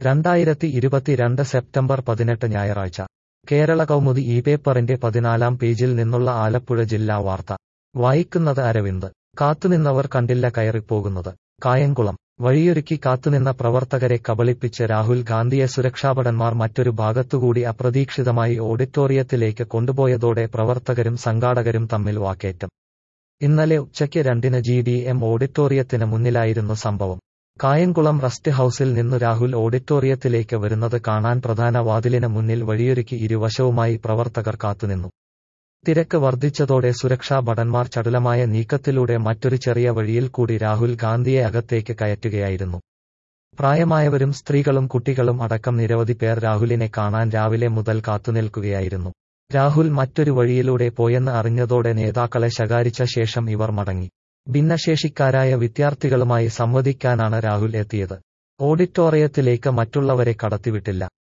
രണ്ടായിരത്തി ഇരുപത്തിരണ്ട് സെപ്റ്റംബർ പതിനെട്ട് ഞായറാഴ്ച കേരള കൗമുദി ഈ പേപ്പറിന്റെ പതിനാലാം പേജിൽ നിന്നുള്ള ആലപ്പുഴ ജില്ലാ വാർത്ത വായിക്കുന്നത് അരവിന്ദ് കാത്തുനിന്നവർ കണ്ടില്ല കയറിപ്പോകുന്നത് കായംകുളം വഴിയൊരുക്കി കാത്തുനിന്ന പ്രവർത്തകരെ കബളിപ്പിച്ച് രാഹുൽ ഗാന്ധിയെ സുരക്ഷാഭടന്മാർ മറ്റൊരു ഭാഗത്തുകൂടി അപ്രതീക്ഷിതമായി ഓഡിറ്റോറിയത്തിലേക്ക് കൊണ്ടുപോയതോടെ പ്രവർത്തകരും സംഘാടകരും തമ്മിൽ വാക്കേറ്റം ഇന്നലെ ഉച്ചയ്ക്ക് രണ്ടിന് ജി ഡി എം ഓഡിറ്റോറിയത്തിന് മുന്നിലായിരുന്നു സംഭവം കായംകുളം റസ്റ്റ് ഹൌസിൽ നിന്നു രാഹുൽ ഓഡിറ്റോറിയത്തിലേക്ക് വരുന്നത് കാണാൻ പ്രധാന വാതിലിന് മുന്നിൽ വഴിയൊരുക്കി ഇരുവശവുമായി പ്രവർത്തകർ കാത്തുനിന്നു തിരക്ക് വർദ്ധിച്ചതോടെ സുരക്ഷാ ഭടന്മാർ ചടുലമായ നീക്കത്തിലൂടെ മറ്റൊരു ചെറിയ വഴിയിൽ കൂടി രാഹുൽ ഗാന്ധിയെ അകത്തേക്ക് കയറ്റുകയായിരുന്നു പ്രായമായവരും സ്ത്രീകളും കുട്ടികളും അടക്കം നിരവധി പേർ രാഹുലിനെ കാണാൻ രാവിലെ മുതൽ കാത്തുനിൽക്കുകയായിരുന്നു രാഹുൽ മറ്റൊരു വഴിയിലൂടെ പോയെന്ന് അറിഞ്ഞതോടെ നേതാക്കളെ ശകാരിച്ച ശേഷം ഇവർ മടങ്ങി ഭിന്നശേഷിക്കാരായ വിദ്യാർത്ഥികളുമായി സംവദിക്കാനാണ് രാഹുൽ എത്തിയത് ഓഡിറ്റോറിയത്തിലേക്ക് മറ്റുള്ളവരെ കടത്തിവിട്ടില്ല